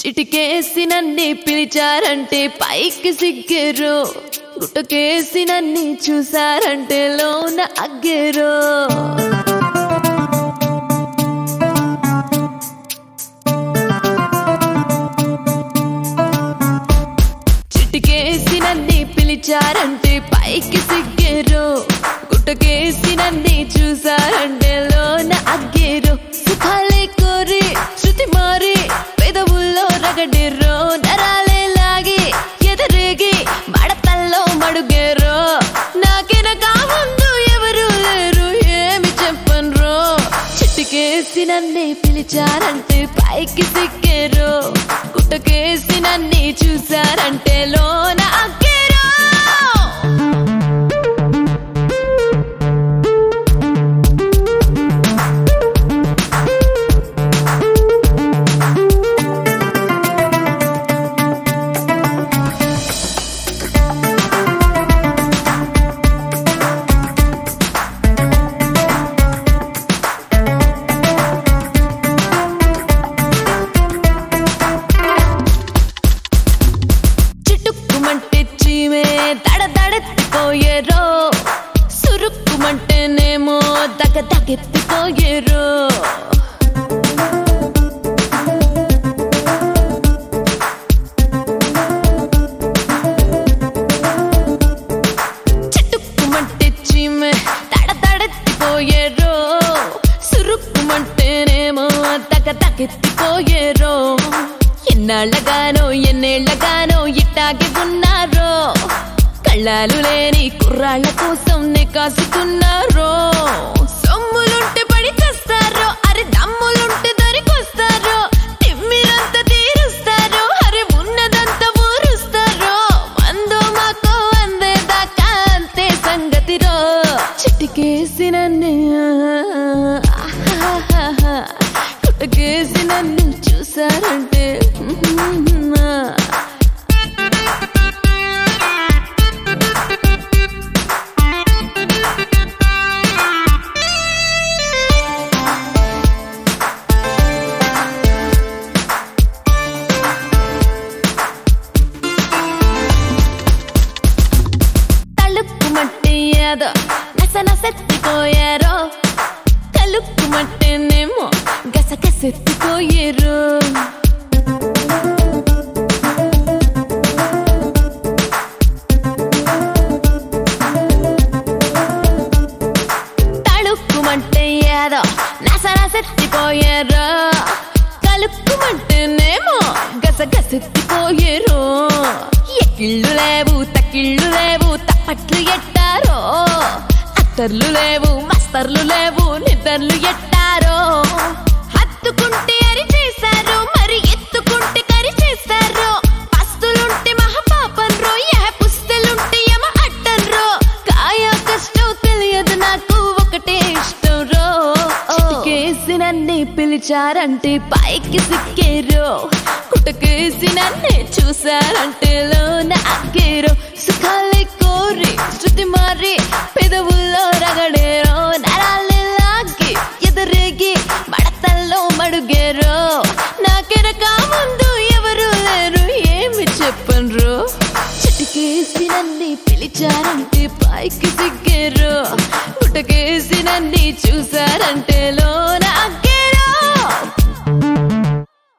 చిటికేసి నన్ను పిలిచారంటే పైకి సిగ్గరు గుట్టకేసి నన్ను చూసారంటే లోన అగ్గరు చిటికేసి నన్ను పిలిచారంటే పైకి సిగ్గరు గుట్టకేసి నన్ను చూసారంటే లోన అగ్గేరు సుఖాలే కోరి శృతి మారి పెదవుల్లో రగడిర్రో నరాలే లాగి ఎదరేగి మడతల్లో మడుగేరో నాకెనక ముందు ఎవరు లేరు ఏమి చెప్పన్రో చిట్టుకేసి నన్నే పిలిచారంటే పైకి సిక్కేరు గుట్టకేసి నన్నే చూసారంటే లోన అగ్గేరో చిటుక్కుమంటే చీమే దడ దడెత్తిపోయేరో సురుక్కుమంటేనేమో దగ దగెత్తిపోయేరో చిటుక్కుమంటే చీమే దడ దడెత్తిపోయేరో సురుక్కుమంటేనేమో దగ దగెత్తిపోయేరో ఎన్నాళ్ళగానో ఎన్నేళ్లగానో ఇట్టాగి ఉన్నారో కళ్ళాలు లేని కుర్రాళ్ళ కోసం నే కాసుకున్నారో సొమ్ములుంటే పడి చేస్తారో అరే దమ్ములుంటే దొరికొస్తారో తిమ్మిరంతా తీరుస్తారో అరే ఉన్నదంతా ఊరుస్తారో మందో మాకో అందేదాకా అంతే సంగతిరో చిటికేసి నన్ను కుట్టకేసి నన్ను చూసారంటే తలుక్కుమంటే ఏదో నస నసెత్తిపోయారో కలుక్కుమంటేనేమో గసగసెత్తిపోయారు తళుక్కుమంటే ఏదో నస నసెత్తిపోయారు కలుక్కుమంటేనేమో గసగసెత్తిపోయారు ఎక్కిళ్ళు లేవు తక్కిళ్ళు లేవు తప్పట్లు ఎట్టారో అత్తర్లు లేవు మస్తర్లు లేవు నిద్రలు ఎట్టారో హత్తుకుంటే అరి చేశారు మరి ఎత్తుకుంటే కరి చేశారు పస్తులుంటే మహాపాపం రో యహ పుస్తలుంటే యమ అట్టం రో కాయ కష్టం తెలియదు నాకు ఒకటే ఇష్టం రో చిటికేసి నన్నే పిలిచారంటే పైకి సిక్కేరు కుటకేసి నన్నే చూసారంటే లోన అగ్గేరు సుఖాలే కోరి శృతి మారి పెదవుల్లో రగడేరో నరాలే లాగి ఎదురేగి మడతల్లో మడుగేరో నాకెనక ముందు ఎవరు లేరు ఏమి చెప్పన్రు చిటికేసి నన్ను పిలిచారంటే పైకి సిగ్గేరు గుట్టకేసి నన్ను చూసారంటే లోన అగ్గేరు